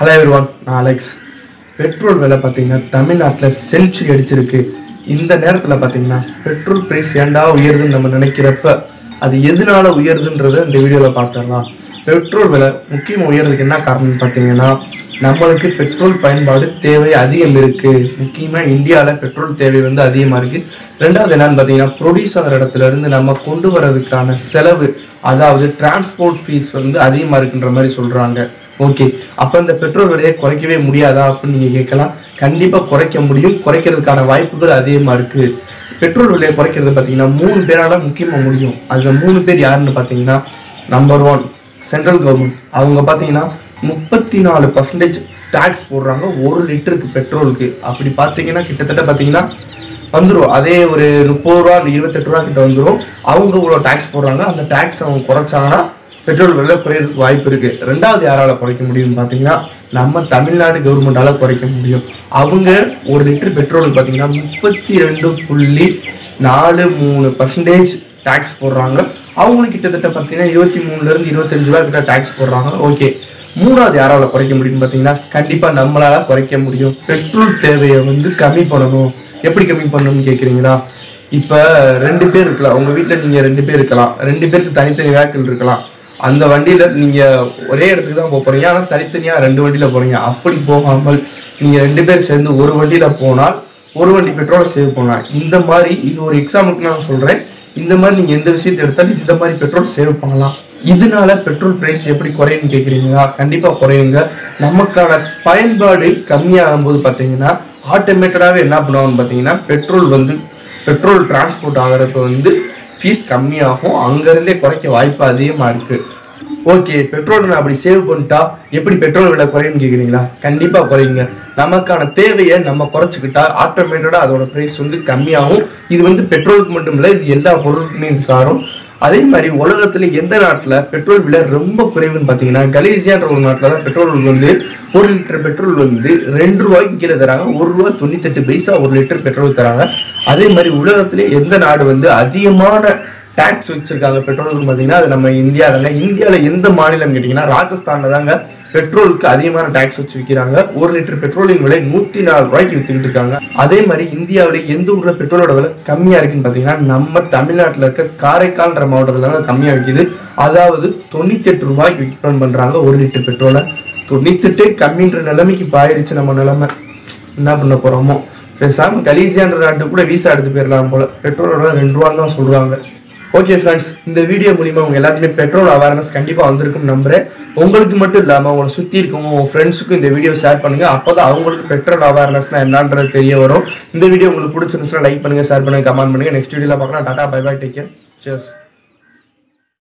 hello everyone நான் Alex petrol விலை பார்த்தீங்கன்னா தமிழ்நாட்டில் செஞ்சுரி அடிச்சிருக்கு இந்த நேரத்தில் பார்த்தீங்கன்னா பெட்ரோல் ப்ரைஸ் ஏன்டா உயருதுன்னு நம்ம நினைக்கிறப்ப அது எதனால உயருதுன்றதை இந்த வீடியோவில் பார்த்துடலாம் பெட்ரோல் விலை முக்கியமாக உயர்றதுக்கு என்ன காரணம்னு பார்த்தீங்கன்னா நம்மளுக்கு பெட்ரோல் பயன்பாடு தேவை அதிகம் இருக்கு முக்கியமாக இந்தியாவில் பெட்ரோல் தேவை வந்து அதிகமாக இருக்கு ரெண்டாவது என்னன்னு பார்த்தீங்கன்னா ப்ரொடியூஸ் ஆகிற இடத்துல இருந்து நம்ம கொண்டு வரதுக்கான செலவு அதாவது டிரான்ஸ்போர்ட் ஃபீஸ் வந்து அதிகமாக இருக்குன்ற மாதிரி சொல்கிறாங்க ஓகே அப்போ இந்த பெட்ரோல் விலையை குறைக்கவே முடியாதா அப்படின்னு நீங்கள் கேட்கலாம் கண்டிப்பாக குறைக்க முடியும் குறைக்கிறதுக்கான வாய்ப்புகள் அதிகமாக இருக்குது பெட்ரோல் விலையை குறைக்கிறது பார்த்தீங்கன்னா மூணு பேரால முக்கியமாக முடியும் அதில் மூணு பேர் யாருன்னு பார்த்தீங்கன்னா நம்பர் ஒன் சென்ட்ரல் கவர்மெண்ட் அவங்க பார்த்தீங்கன்னா முப்பத்தி நாலு பர்சன்டேஜ் டேக்ஸ் போடுறாங்க ஒரு லிட்டருக்கு பெட்ரோலுக்கு அப்படி பார்த்தீங்கன்னா கிட்டத்தட்ட பார்த்தீங்கன்னா வந்துடும் அதே ஒரு முப்பது ரூபா இருபத்தெட்டு ரூபா கிட்ட வந்துடும் அவங்க இவ்வளோ டேக்ஸ் போடுறாங்க அந்த டேக்ஸ் அவங்க குறைச்சாங்கன்னா பெட்ரோல் விலை குறையிறதுக்கு வாய்ப்பு இருக்கு ரெண்டாவது யாரால குறைக்க முடியும்னு பார்த்தீங்கன்னா நம்ம தமிழ்நாடு கவர்மெண்டால குறைக்க முடியும் அவங்க ஒரு லிட்டர் பெட்ரோலுக்கு பார்த்தீங்கன்னா முப்பத்தி ரெண்டு புள்ளி நாலு மூணு பர்சன்டேஜ் டேக்ஸ் போடுறாங்க அவங்களுக்கு கிட்டத்தட்ட பார்த்தீங்கன்னா இருபத்தி மூணுலேருந்து இருபத்தஞ்சு ரூபா கிட்ட டேக்ஸ் போடுறாங்க ஓகே மூணாவது யாரால குறைக்க முடியும்னு பார்த்தீங்கன்னா கண்டிப்பாக நம்மளால குறைக்க முடியும் பெட்ரோல் தேவையை வந்து கம்மி பண்ணணும் எப்படி கம்மி பண்ணணும்னு கேட்குறீங்களா இப்போ ரெண்டு பேர் இருக்கலாம் உங்கள் வீட்டில் நீங்கள் ரெண்டு பேர் இருக்கலாம் ரெண்டு பேருக்கு தனித்தனி வேக்கிள் இருக்கலாம் அந்த வண்டியில் நீங்கள் ஒரே இடத்துக்கு தான் போக போகிறீங்க ஆனால் தனித்தனியாக ரெண்டு வண்டியில் போகிறீங்க அப்படி போகாமல் நீங்கள் ரெண்டு பேர் சேர்ந்து ஒரு வண்டியில் போனால் ஒரு வண்டி பெட்ரோலை சேவ் பண்ணலாம் இந்த மாதிரி இது ஒரு எக்ஸாம்பிளுக்கு நான் சொல்கிறேன் இந்த மாதிரி நீங்கள் எந்த விஷயத்தை எடுத்தாலும் இந்த மாதிரி பெட்ரோல் சேவ் பண்ணலாம் இதனால பெட்ரோல் பிரைஸ் எப்படி குறையும்னு கேட்குறீங்களா கண்டிப்பாக குறையுங்க நமக்கான பயன்பாடு கம்மியாகும் போது பார்த்தீங்கன்னா ஆட்டோமேட்டடாகவே என்ன பண்ணுவாங்கன்னு பார்த்தீங்கன்னா பெட்ரோல் வந்து பெட்ரோல் டிரான்ஸ்போர்ட் ஆகிறப்ப வந்து ஃபீஸ் கம்மியாகும் அங்கேருந்தே குறைக்க வாய்ப்பு அதிகமாக இருக்குது ஓகே பெட்ரோல் நான் அப்படி சேவ் பண்ணிட்டா எப்படி பெட்ரோல் விலை குறையும்னு கேட்குறீங்களா கண்டிப்பாக குறையுங்க நமக்கான தேவையை நம்ம குறைச்சிக்கிட்டா ஆட்டோமேட்டடாக அதோட ப்ரைஸ் வந்து கம்மியாகும் இது வந்து பெட்ரோலுக்கு மட்டும் இல்லை இது எல்லா பொருளுக்குமே இது சாரும் அதே மாதிரி உலகத்துல எந்த நாட்டில் பெட்ரோல் விலை ரொம்ப குறைவுன்னு பார்த்தீங்கன்னா கலீசியான்ற ஒரு நாட்டில் தான் பெட்ரோல் வந்து ஒரு லிட்டர் பெட்ரோல் வந்து ரெண்டு ரூபாய்க்கு கீழே தராங்க ஒரு ரூபா தொண்ணூத்தெட்டு பைசா ஒரு லிட்டர் பெட்ரோல் தராங்க அதே மாதிரி உலகத்திலே எந்த நாடு வந்து அதிகமான டேக்ஸ் வச்சிருக்காங்க பெட்ரோலுக்கு பார்த்தீங்கன்னா அது நம்ம இந்தியா தாங்க இந்தியாவில் எந்த மாநிலம் கேட்டிங்கன்னா ராஜஸ்தானில் தாங்க பெட்ரோலுக்கு அதிகமான டேக்ஸ் வச்சு விற்கிறாங்க ஒரு லிட்டர் பெட்ரோலின் விலை நூற்றி நாலு ரூபாய்க்கு வித்துக்கிட்டு இருக்காங்க அதே மாதிரி இந்தியாவில் எந்த ஊரில் பெட்ரோலோட விலை கம்மியாக இருக்குன்னு பார்த்தீங்கன்னா நம்ம தமிழ்நாட்டில் இருக்க காரைக்கால்ன்ற மாவட்டத்தில் தாங்க கம்மியாக விற்கிது அதாவது தொண்ணூத்தி எட்டு ரூபாய்க்கு விற்பனை பண்ணுறாங்க ஒரு லிட்டர் பெட்ரோலை தொண்ணூத்தெட்டு கம்மின்ற நிலைமைக்கு பாயிருச்சு நம்ம நிலைமை என்ன பண்ண போகிறோமோ பேசாமல் கலீசியான்ற நாட்டு கூட வீசா எடுத்து போயிடலாம் போல பெட்ரோலோட ரெண்டு ரூபான்னு தான் சொல்கிறாங்க ஓகே ஃப்ரெண்ட்ஸ் இந்த வீடியோ மூலிமா உங்க எல்லாத்துமே பெட்ரோல் அவேர்னஸ் கண்டிப்பாக வந்திருக்கும் நம்புறேன் உங்களுக்கு மட்டும் இல்லாமல் உங்களை சுற்றி இருக்கவங்க உங்கள் ஃப்ரெண்ட்ஸுக்கும் இந்த வீடியோ ஷேர் பண்ணுங்க அப்போ தான் அவங்களுக்கு பெட்ரோல் அவேர்னஸ்னா என்னன்றது தெரிய வரும் இந்த வீடியோ உங்களுக்கு பிடிச்சிருந்துச்சுன்னா லைக் பண்ணுங்க ஷேர் பண்ணுங்க கமெண்ட் பண்ணுங்க நெக்ஸ்ட் வீடியோவில் பார்க்கலாம் tata bye bye take care chairs